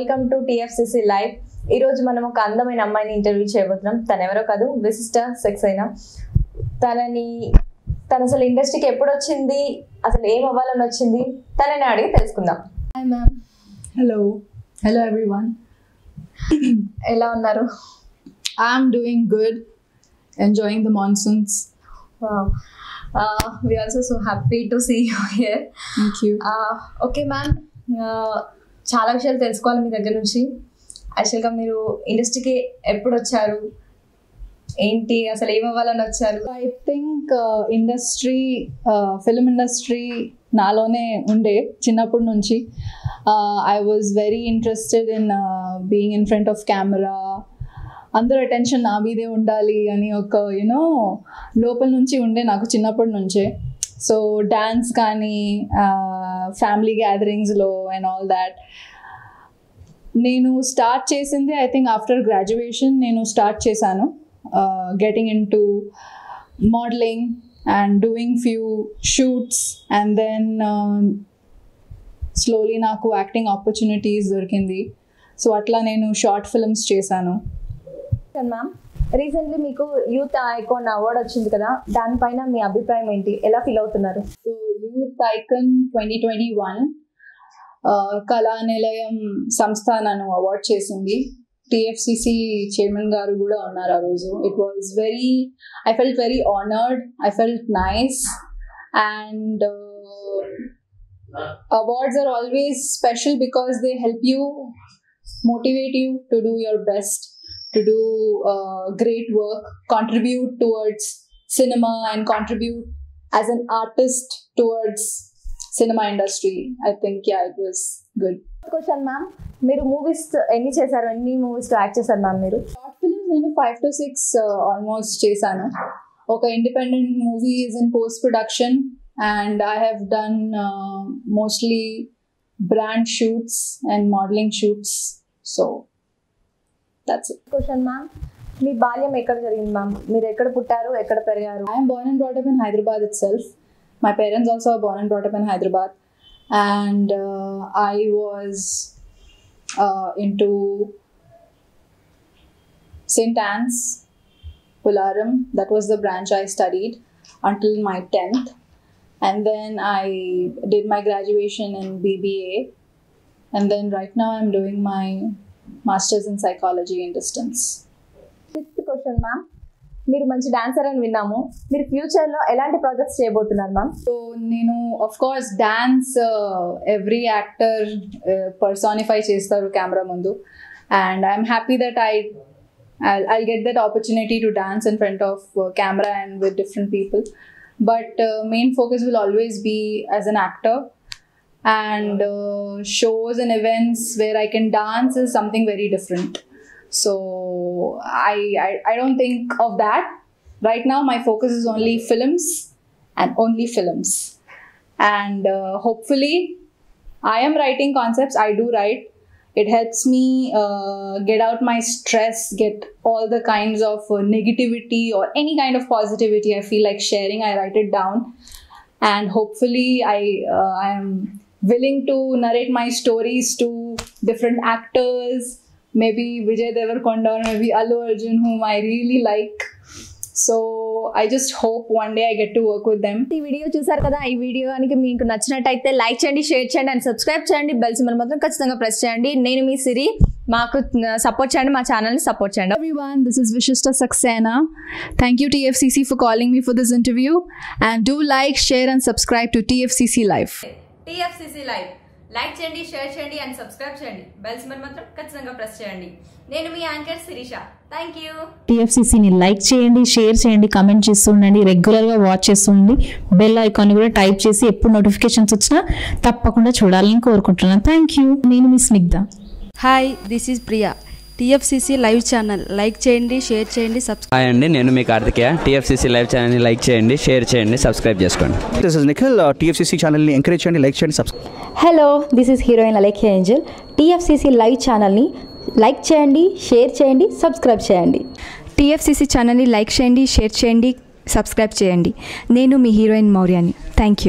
Welcome to TFCC live ఈ రోజు మనం ఒక అందమైన అమ్మాయిని ఇంటర్వ్యూ చేయబోతున్నాం తను ఎవరో కాదు విశిష్ట సెక్స్ అయినా తనని తను అసలు ఇండస్ట్రీకి ఎప్పుడు వచ్చింది అసలు ఏం అవ్వాలని వచ్చింది తనని అడిగి తెలుసుకుందాం hi ma'am Hello. Hello, everyone. ఎలా ఉన్నారు I'm doing good, enjoying the monsoons. We also so happy to see you here Thank you. Okay ma'am చాలా విషయాలు తెలుసుకోవాలి మీ దగ్గర నుంచి యాక్చువల్గా మీరు ఇండస్ట్రీకి ఎప్పుడు వచ్చారు ఏంటి అసలు ఏం అవ్వాలని వచ్చారు I think uh, industry, uh, film industry నాలోనే ఉండే చిన్నప్పటి నుంచి I was very interested in being in front of camera అందరూ అటెన్షన్ నా మీదే ఉండాలి అని ఒక యూనో లోపల నుంచి ఉండే నాకు చిన్నప్పటి నుంచే సో డ్యాన్స్ కానీ ఫ్యామిలీ గ్యాదరింగ్స్లో అండ్ ఆల్ దాట్ నేను స్టార్ట్ చేసింది ఐ థింక్ ఆఫ్టర్ గ్రాడ్యుయేషన్ నేను స్టార్ట్ చేశాను getting into modelling and doing few shoots and then slowly నాకు యాక్టింగ్ ఆపర్చునిటీస్ దొరికింది సో అట్లా నేను షార్ట్ ఫిల్మ్స్ చేశాను మ్యామ్ రీసెంట్లీ మీకు యూత్ ఐకాన్ అవార్డ్ వచ్చింది కదా దానిపైన మీ అభిప్రాయం ఏంటి ఎలా ఫీల్ అవుతున్నారు so youth icon twenty twenty one కళా నిలయం సంస్థ నన్ను అవార్డ్ చేసింది టిఎఫ్సిసి చైర్మన్ గారు కూడా ఉన్నారు ఆ రోజు it was very I felt very honoured I felt nice and awards are always special because they help you motivate you to do your best, to do uh, great work, contribute towards cinema, and contribute as an artist towards cinema industry. I think yeah, it was good. Question ma'am మీరు movies ఎన్ని చేశారు ఎన్ని movies act చేశారు ma'am మీరు short films నేను five to six almost చేశాను ఒక independent movie is in post production and I have done mostly brand shoots and modelling shoots so that's it question ma'am మీ బాల్యం ఎక్కడ జరిగింది మ్యామ్ మీరు ఎక్కడ పుట్టారు ఎక్కడ పెరిగారు I am born and brought up in Hyderabad itself. My parents also are born and brought up in Hyderabad. And uh, I was uh, into St. Anne's, Pularam. That was the branch I studied until my 10th. And then I did my graduation in BBA. And then right now I'm doing my master's in psychology in distance. Sixth question ma'am మీరు మంచి dancer అని విన్నాము మీరు ఫ్యూచర్లో ఎలాంటి projects చేయబోతున్నారు ma'am so నేను of course dance every actor personify చేస్తారు కెమెరా ముందు and I'm happy that I I get that opportunity to dance in front of camera and with different people but main focus will always be as an actor and uh, shows and events where I can dance is something very different. So I, I I don't think of that right now. My focus is only films and only films, and uh, hopefully, I am writing concepts. I do write. It helps me uh, get out my stress, get all the kinds of uh, negativity or any kind of positivity I feel like sharing. I write it down, and hopefully, I uh, I am willing to narrate my stories to different actors, maybe Vijay Devarkonda or maybe Allu Arjun, whom I really like. So I just hope one day I get to work with them. ఈ video చూసారు కదా ఈ video కనుక మీకు నచ్చినట్టయితే like చేయండి share చేయండి and subscribe చేయండి బెల్స్ మరి మాత్రం ఖచ్చితంగా ప్రెస్ చేయండి నేను మీ సిరి మాకు సపోర్ట్ చేయండి మా ఛానల్ని సపోర్ట్ చేయండి everyone. This is Vishishta Saxena. Thank you, TFCC, for calling me for this interview. And do like, share, and subscribe to TFCC Live. TFCC live like చేయండి షేర్ చేయండి అండ్ సబ్స్క్రైబ్ చేయండి bells మరి మాత్రం ఖచ్చితంగా press చేయండి నేను మీ anchor Sirisha thank you టీఎఫ్సీసీని లైక్ చేయండి షేర్ చేయండి కమెంట్ చేస్తుండండి రెగ్యులర్గా వాచ్ చేస్తుండండి బెల్ ఐకాన్ కూడా టైప్ చేసి ఎప్పుడు నోటిఫికేషన్స్ వచ్చినా తప్పకుండా చూడాలని కోరుకుంటున్నాను థ్యాంక్ యూ నేను మీ Snigdha hi this is Priya TFCC live channel like చేయండి షేర్ చేయండి సబ్స్క్రైబ్ హాయ్ అండి నేను మీ కార్తికేయ టీఎఫ్సీసీ లైవ్ ఛానల్ని లైక్ చేయండి షేర్ చేయండి సబ్స్క్రైబ్ చేసుకోండి దిస్ ఇస్ నిఖిల్ టీఎఫ్సీసీ ఛానల్ని ఎంకరేజ్ చేయండి లైక్ చేయండి subscribe hello this is heroine Alekhya angel TFCC live ఛానల్ని లైక్ చేయండి షేర్ చేయండి సబ్స్క్రైబ్ చేయండి టీఎఫ్సిసి ఛానల్ని లైక్ చేయండి షేర్ చేయండి సబ్స్క్రైబ్ చేయండి నేను మీ heroine Mouryani thank you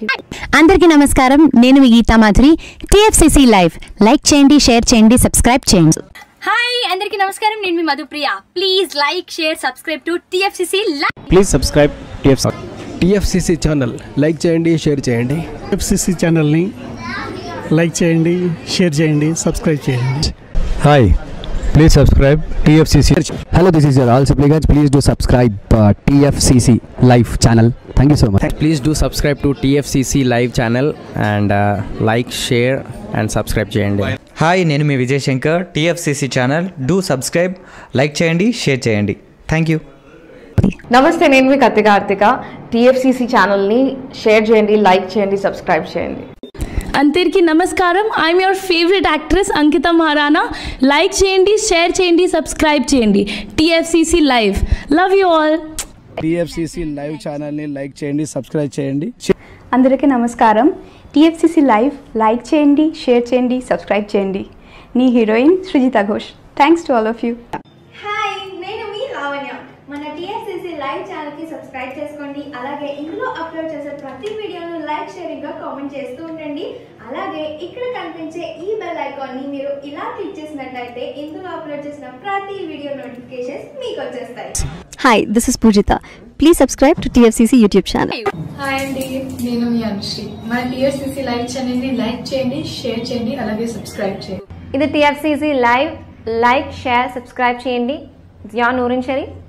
you అందరికీ నమస్కారం నేను మీ Geetha Madhuri TFCC live like చేయండి షేర్ చేయండి సబ్స్క్రైబ్ చేయండి హాయ్ అందరికీ నమస్కారం నేను మీ Madhupriya please like share subscribe to TFCC live please subscribe TFC TFCC channel like చేయండి షేర్ చేయండి ఎఫ్సిసి ఛానల్ని లైక్ చేయండి షేర్ చేయండి సబ్స్క్రైబ్ చేయండి hi please subscribe TFCC hello this is యర్ ఆల్ సిప్లిగన్స్ please do subscribe TFCC live channel thank you so much please do subscribe to TFCC live channel and like share and subscribe చేయండి hi నేను మీ Vijay Shankar TFCC channel do subscribe like చేయండి share చేయండి thank you నమస్తే నేను మీ Kathi Karthika TFCC ఛానల్ని share చేయండి లైక్ చేయండి సబ్స్క్రైబ్ చేయండి అందరికీ నమస్కారం I'm your favourite actress Ankita Maharana like చేయండి షేర్ చేయండి సబ్స్క్రైబ్ చేయండి TFCC live love you all TFCC live ఛానల్ని లైక్ చేయండి సబ్స్క్రైబ్ చేయండి అందరికీ నమస్కారం టీఎఫ్సిసి లైవ్ లైక్ చేయండి షేర్ చేయండి సబ్స్క్రైబ్ చేయండి నీ heroine Srijita Ghosh thanks to all of you hi నేను మీ లావణ్య మన టీఎస్సీసీ లైవ్ ఛానల్కి సబ్స్క్రైబ్ చేసుకోండి అలాగే ఇందులో అప్లోడ్ చేసే ప్రతి వీడియోను లైక్ షేరింగ్గా కామెంట్ చేస్తూ ఉండండి అలాగే ఇక్కడ కనిపించే ఈ బెల్ ఐకాన్ని మీరు ఇలా క్లిక్ చేసినట్లయితే ఇందులో అప్లోడ్ చేసిన ప్రతి వీడియో నోటిఫికేషన్స్ మీకు వచ్చేస్తాయి hi this is Poojitha please subscribe to TFCC YouTube channel hi అండి నేను మీ అనుశ్రీ మన టీఎస్సీసీ లైవ్ ఛానల్ని లైక్ చేయండి షేర్ చేయండి అలాగే సబ్స్క్రైబ్ చేయండి ఇది TFCC live like share subscribe చేయండి జియా నూరిన్ షరీఫ్